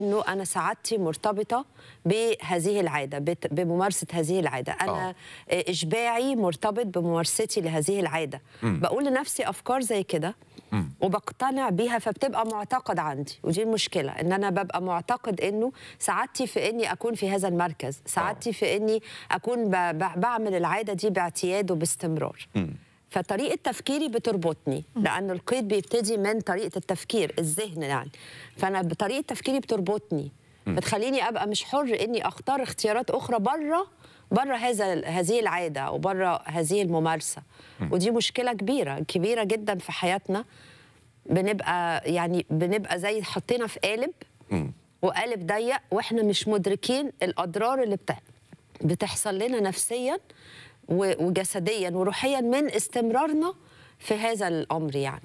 انه انا سعادتي مرتبطه بهذه العاده بت- بممارسه هذه العاده انا آه. آه. اشباعي مرتبط بممارستي لهذه العاده بقول لنفسي افكار زي كده وبقتنع بيها فبتبقى معتقد عندي ودي المشكله ان انا ببقى معتقد انه سعادتي في اني اكون في هذا المركز سعادتي في اني اكون ب- ب- بعمل العاده دي باعتياد وباستمرار فطريقه تفكيري بتربطني لان القيد بيبتدي من طريقه التفكير الذهن يعني فانا بطريقه تفكيري بتربطني بتخليني ابقى مش حر اني اختار اختيارات اخرى بره بره هذا هذه العاده او بره هذه الممارسه ودي مشكله كبيره كبيره جدا في حياتنا بنبقى يعني بنبقى زي حطينا في قالب وقالب ضيق واحنا مش مدركين الاضرار اللي بتح بتحصل لنا نفسيا و- وجسديا وروحيا من استمرارنا في هذا الامر يعني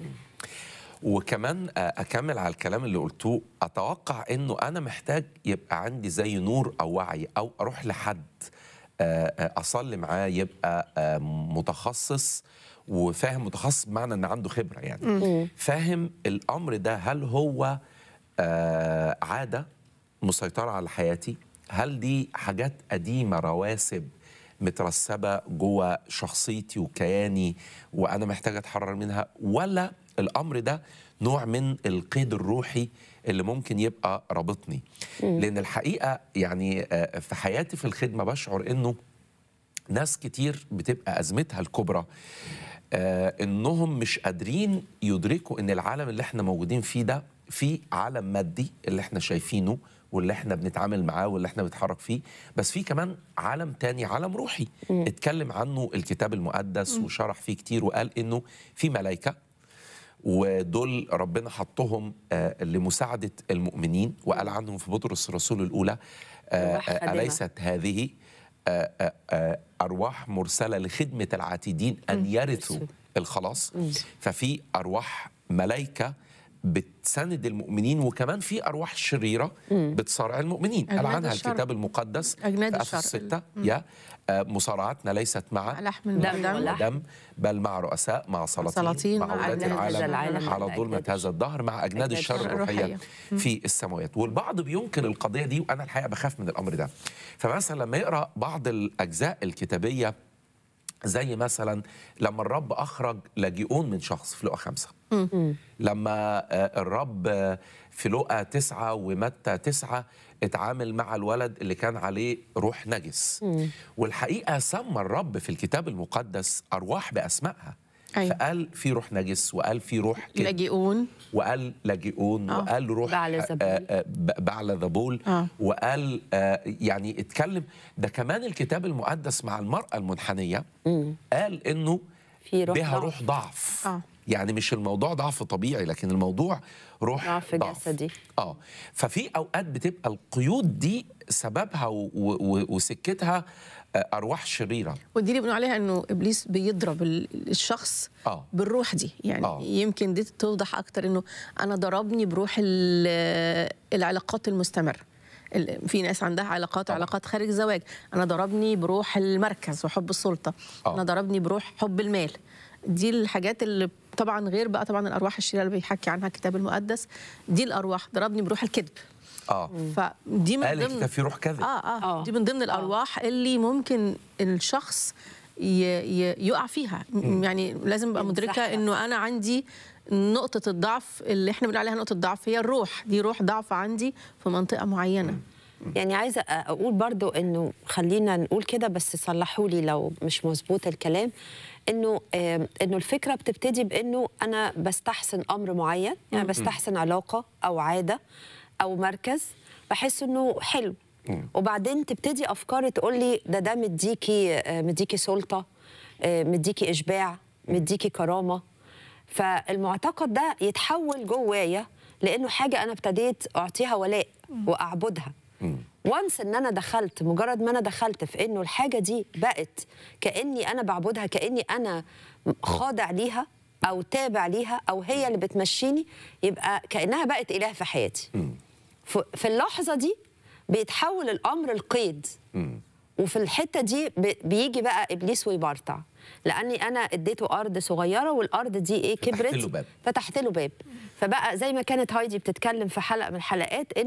وكمان آه، اكمل على الكلام اللي قلتوه اتوقع انه انا محتاج يبقى عندي زي نور او وعي او اروح لحد آه، آه، اصلي معاه يبقى آه، متخصص وفاهم متخصص بمعنى ان عنده خبره يعني فاهم الامر ده هل هو آه، عاده مسيطره على حياتي هل دي حاجات قديمه رواسب مترسبه جوه شخصيتي وكياني وانا محتاج اتحرر منها ولا الامر ده نوع من القيد الروحي اللي ممكن يبقى رابطني لان الحقيقه يعني آه، في حياتي في الخدمه بشعر انه ناس كتير بتبقى ازمتها الكبرى آه انهم مش قادرين يدركوا ان العالم اللي احنا موجودين فيه ده في عالم مادي اللي احنا شايفينه واللي احنا بنتعامل معاه واللي احنا بنتحرك فيه بس في كمان عالم تاني عالم روحي اتكلم عنه الكتاب المقدس وشرح فيه كتير وقال انه في ملائكه ودول ربنا حطهم آه، لمساعدة المؤمنين وقال عنهم في بطرس الرسول الأولى آه، أرواح آه، خادمة. أليست هذه آه، آه، آه، أرواح مرسلة لخدمة العاتدين أن يرثوا الخلاص ففي أرواح ملائكة بتساند المؤمنين وكمان في أرواح شريرة بتصارع المؤمنين قال أجناد عنها الشر. الكتاب المقدس أجناد في أفسس الشر. ستة يا آه، مصارعتنا ليست مع لحم دم ودم ولا- دم بل مع رؤساء مع سلاطين سلاطين، مع مع أولاد أجناد العالم, هذا العالم، على مع ظلمة أجناد هذا الدهر مع أجناد أجناد الشر الشر الروحية الروحية. في السماوات والبعض بينكر القضية دي وأنا الحقيقة بخاف من الأمر ده فمثلا لما يقرأ بعض الأجزاء الكتابية زي مثلا لما الرب أخرج لاجئون من شخص في لقا خمسة لما آه، الرب آه، في لقا تسعة ومتى تسعة اتعامل مع الولد اللي كان عليه روح نجس والحقيقة سمى الرب في الكتاب المقدس أرواح بأسمائها أيوة. فقال في روح نجس وقال في روح كذب لاجئون وقال لاجئون آه. وقال روح بعلزبول. آه، آه، ب- بعلزبول آه. وقال آه، يعني اتكلم ده كمان الكتاب المقدس مع المرأة المنحنية قال انه في روح بها ضعف. روح ضعف آه. يعني مش الموضوع ضعف طبيعي لكن الموضوع روح ضعف جسدي. اه ففي اوقات بتبقى القيود دي سببها و- و- وسكتها آه، ارواح شريره ودي اللي بنقول عليها انه ابليس بيضرب ال- الشخص آه. بالروح دي يعني آه. يمكن دي توضح اكتر انه انا ضربني بروح ال- العلاقات المستمره ال- في ناس عندها علاقات طبعا. علاقات خارج زواج انا ضربني بروح المركز وحب السلطه آه. انا ضربني بروح حب المال دي الحاجات اللي طبعا غير بقى طبعا الارواح الشريره اللي بيحكي عنها الكتاب المقدس دي الارواح ضربني بروح الكذب اه فدي من قال ضمن الكتاب في روح كذب اه اه آه. دي من ضمن الارواح اللي ممكن الشخص ي ي يقع فيها م- يعني لازم ابقى مدركه يمسحها. انه انا عندي نقطه الضعف اللي احنا بنقول عليها نقطه ضعف هي الروح دي روح ضعف عندي في منطقه معينه يعني عايزه اقول برضو انه خلينا نقول كده بس صلحوا لي لو مش مظبوط الكلام انه آم، انه الفكره بتبتدي بانه انا بستحسن امر معين يعني بستحسن علاقه او عاده او مركز بحس انه حلو وبعدين تبتدي افكاري تقول لي ده ده مديكي آه، مديكي سلطه آه، مديكي اشباع مديكي كرامه فالمعتقد ده يتحول جوايا لانه حاجه انا ابتديت اعطيها ولاء واعبدها وانس ان انا دخلت مجرد ما انا دخلت في انه الحاجه دي بقت كاني انا بعبدها كاني انا خاضع ليها او تابع ليها او هي اللي بتمشيني يبقى كانها بقت اله في حياتي ف- في اللحظه دي بيتحول الامر القيد وفي الحته دي ب- بيجي بقى ابليس ويبرطع لاني انا اديته ارض صغيره والارض دي ايه فتحت كبرت له باب. فتحت له باب فبقى زي ما كانت هايدي بتتكلم في حلقه من الحلقات